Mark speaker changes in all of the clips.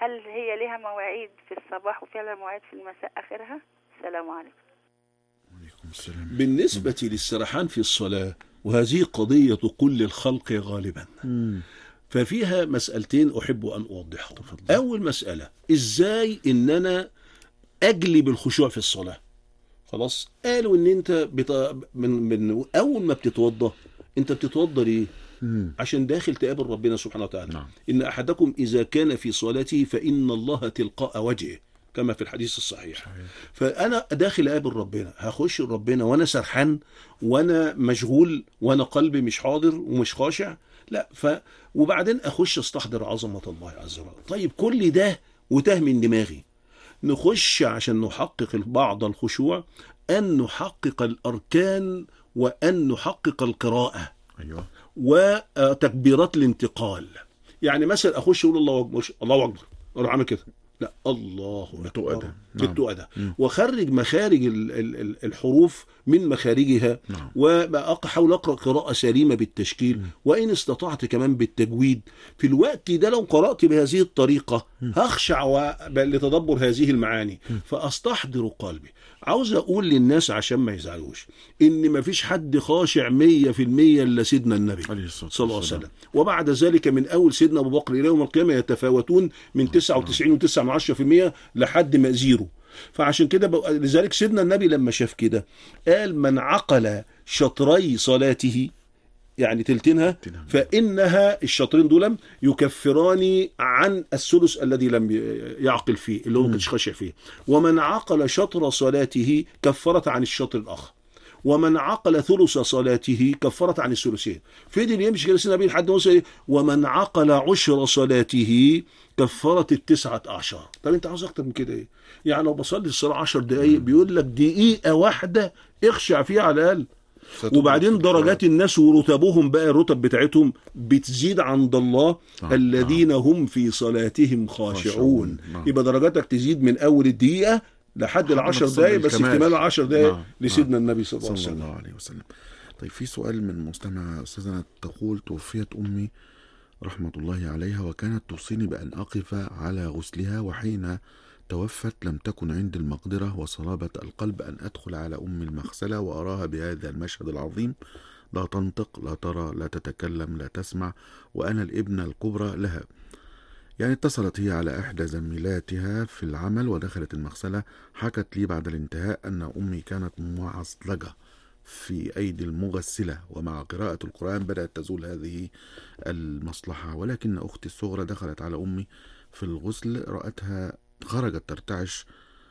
Speaker 1: هل هي لها مواعيد في الصباح وفيها مواعيد في المساء آخرها السلام عليكم
Speaker 2: عليكم السلام
Speaker 3: بالنسبة للسرحان في الصلاة وهذه قضية كل الخلق غالبا
Speaker 2: مم.
Speaker 3: ففيها مسألتين أحب أن أوضحهم أول مسألة إزاي إن أنا أجلب الخشوع في الصلاة خلاص قالوا إن أنت بت... من... من أول ما بتتوضى أنت بتتوضى ليه
Speaker 2: مم.
Speaker 3: عشان داخل تقابل ربنا سبحانه وتعالى
Speaker 2: نعم.
Speaker 3: إن أحدكم إذا كان في صلاته فإن الله تلقاء وجهه كما في الحديث الصحيح فأنا داخل أقابل ربنا هخش ربنا وأنا سرحان وأنا مشغول وأنا قلبي مش حاضر ومش خاشع لا ف وبعدين أخش أستحضر عظمة الله عز وجل طيب كل ده وتاه من دماغي نخش عشان نحقق بعض الخشوع أن نحقق الأركان وأن نحقق القراءة
Speaker 2: ايوه
Speaker 3: وتكبيرات الانتقال يعني مثلا اخش اقول الله اكبر الله اكبر اروح عامل كده لا الله
Speaker 2: بالتقى
Speaker 3: اكبر
Speaker 2: ده. نعم.
Speaker 3: بالتقى ده
Speaker 2: مم.
Speaker 3: واخرج مخارج ال- ال- ال- الحروف من مخارجها
Speaker 2: نعم.
Speaker 3: واحاول اقرا قراءه سليمه بالتشكيل وان استطعت كمان بالتجويد في الوقت ده لو قرات بهذه الطريقه هخشع و- لتدبر هذه المعاني فاستحضر قلبي عاوز اقول للناس عشان ما يزعلوش ان ما فيش حد خاشع 100% الا سيدنا النبي
Speaker 2: عليه الصلاة
Speaker 3: صلى الله عليه
Speaker 2: والسلام.
Speaker 3: وسلم وبعد ذلك من اول سيدنا ابو بكر الى يوم القيامه يتفاوتون من 99 و9 لحد ما زيرو فعشان كده بقى- لذلك سيدنا النبي لما شاف كده قال من عقل شطري صلاته يعني تلتينها
Speaker 2: تلتينها.
Speaker 3: فانها الشطرين دول يكفران عن الثلث الذي لم يعقل فيه اللي هو ما كانش خاشع فيه ومن عقل شطر صلاته كفرت عن الشطر الاخر ومن عقل ثلث صلاته كفرت عن الثلثين فضل يمشي كده سيدنا النبي لحد ما وصل إيه؟ ومن عقل عشر صلاته كفرت التسعة عشر طب انت عاوز اكتر من كده ايه يعني لو بصلي الصلاة عشر دقايق بيقول لك دقيقة واحدة اخشع فيها على الاقل
Speaker 2: ستبقى
Speaker 3: وبعدين
Speaker 2: في
Speaker 3: درجات الناس ورتبهم بقى الرتب بتاعتهم بتزيد عند الله
Speaker 2: نعم،
Speaker 3: الذين هم في صلاتهم خاشعون
Speaker 2: خاشعون، نعم.
Speaker 3: يبقى درجاتك تزيد من اول الدقيقة لحد
Speaker 2: ما
Speaker 3: العشر
Speaker 2: تصل
Speaker 3: دقايق بس
Speaker 2: للكمال.
Speaker 3: اكتمال العشر دقايق
Speaker 2: نعم،
Speaker 3: لسيدنا النبي صلى الله عليه
Speaker 2: صلى
Speaker 3: وسلم
Speaker 2: الله عليه وسلم طيب في سؤال من مستمع أستاذنا تقول توفيت أمي رحمة الله عليها وكانت توصيني بأن أقف على غسلها وحين توفت لم تكن عندي المقدرة وصلابة القلب أن أدخل على أمي المغسلة وأراها بهذا المشهد العظيم لا تنطق لا ترى لا تتكلم لا تسمع وأنا الابنة الكبرى لها يعني اتصلت هي على إحدى زميلاتها في العمل ودخلت المغسلة حكت لي بعد الانتهاء أن أمي كانت معصلجة في أيدي المغسلة ومع قراءة القرآن بدأت تزول هذه المصلحة ولكن أختي الصغرى دخلت على أمي في الغسل رأتها خرجت ترتعش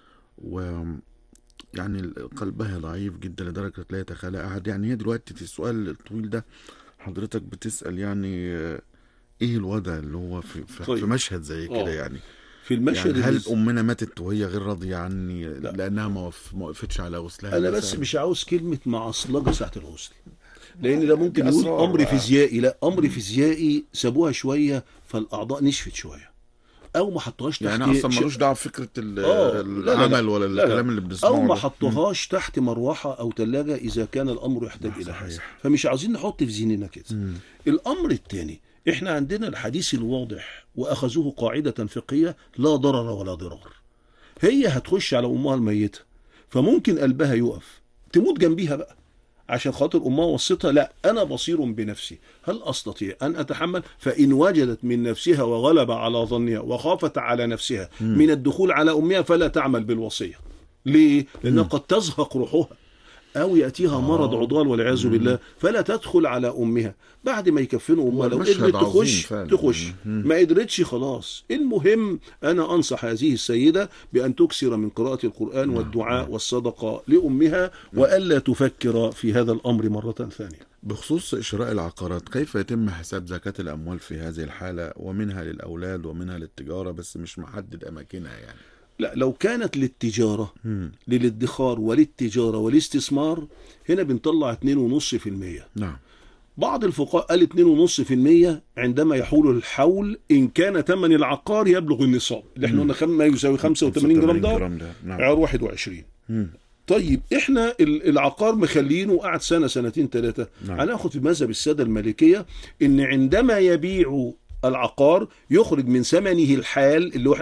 Speaker 2: و يعني قلبها ضعيف جدا لدرجة لا يتخيلها أحد يعني هي دلوقتي في السؤال الطويل ده حضرتك بتسأل يعني آه، إيه الوضع اللي هو في, في,
Speaker 3: طيب.
Speaker 2: في مشهد زي كده
Speaker 3: آه.
Speaker 2: يعني
Speaker 3: في المشهد
Speaker 2: يعني هل
Speaker 3: اللي-
Speaker 2: أمنا ماتت وهي غير راضية عني
Speaker 3: لا.
Speaker 2: لأنها ما وف- ما وقفتش على غسلها
Speaker 3: انا بس
Speaker 2: مثلاً؟
Speaker 3: مش عاوز كلمه معصلجه ساعه الغسل لان ده ممكن
Speaker 2: دي
Speaker 3: يقول
Speaker 2: أسرار
Speaker 3: امر
Speaker 2: بقى.
Speaker 3: فيزيائي لا امر فيزيائي سابوها شويه فالاعضاء نشفت شويه او ما حطوهاش تحت
Speaker 2: يعني اصلا
Speaker 3: ش-
Speaker 2: ملوش دعوه بفكره ال-
Speaker 3: آه، لا، لا، لا.
Speaker 2: العمل ولا
Speaker 3: لا، لا.
Speaker 2: الكلام اللي بنسمعه
Speaker 3: او ما
Speaker 2: ده.
Speaker 3: حطوهاش تحت مروحه او ثلاجه اذا كان الامر يحتاج
Speaker 2: آه،
Speaker 3: الى
Speaker 2: صحيح.
Speaker 3: هذا فمش عاوزين نحط في ذهننا كده
Speaker 2: مم.
Speaker 3: الامر الثاني احنا عندنا الحديث الواضح واخذوه قاعده فقهيه لا ضرر ولا ضرار هي هتخش على امها الميته فممكن قلبها يقف تموت جنبيها بقى عشان خاطر امها وصتها لا انا بصير بنفسي هل استطيع ان اتحمل فان وجدت من نفسها وغلب على ظنها وخافت على نفسها من الدخول على امها فلا تعمل بالوصيه ليه لانها قد تزهق روحها او ياتيها مرض عضال والعياذ بالله فلا تدخل على امها بعد ما يكفنوا امها لو
Speaker 2: مشهد
Speaker 3: قدرت
Speaker 2: عظيم
Speaker 3: تخش
Speaker 2: فعلا.
Speaker 3: تخش
Speaker 2: مم.
Speaker 3: ما قدرتش خلاص المهم انا انصح هذه السيده بان تكثر من قراءه القران والدعاء والصدقه لامها والا تفكر في هذا الامر مره ثانيه
Speaker 2: بخصوص شراء العقارات كيف يتم حساب زكاه الاموال في هذه الحاله ومنها للاولاد ومنها للتجاره بس مش محدد اماكنها يعني
Speaker 3: لا لو كانت للتجاره
Speaker 2: مم.
Speaker 3: للادخار وللتجاره والاستثمار هنا بنطلع 2.5%
Speaker 2: نعم
Speaker 3: بعض الفقهاء قال 2.5% عندما يحول الحول ان كان ثمن العقار يبلغ النصاب اللي احنا قلنا خم- ما يساوي 85 جرام ده
Speaker 2: جرام ده نعم
Speaker 3: عيار 21
Speaker 2: مم.
Speaker 3: طيب احنا ال- العقار مخلينه قعد سنه سنتين ثلاثه
Speaker 2: نعم.
Speaker 3: هناخد في مذهب الساده المالكيه ان عندما يبيع العقار يخرج من ثمنه الحال اللي هو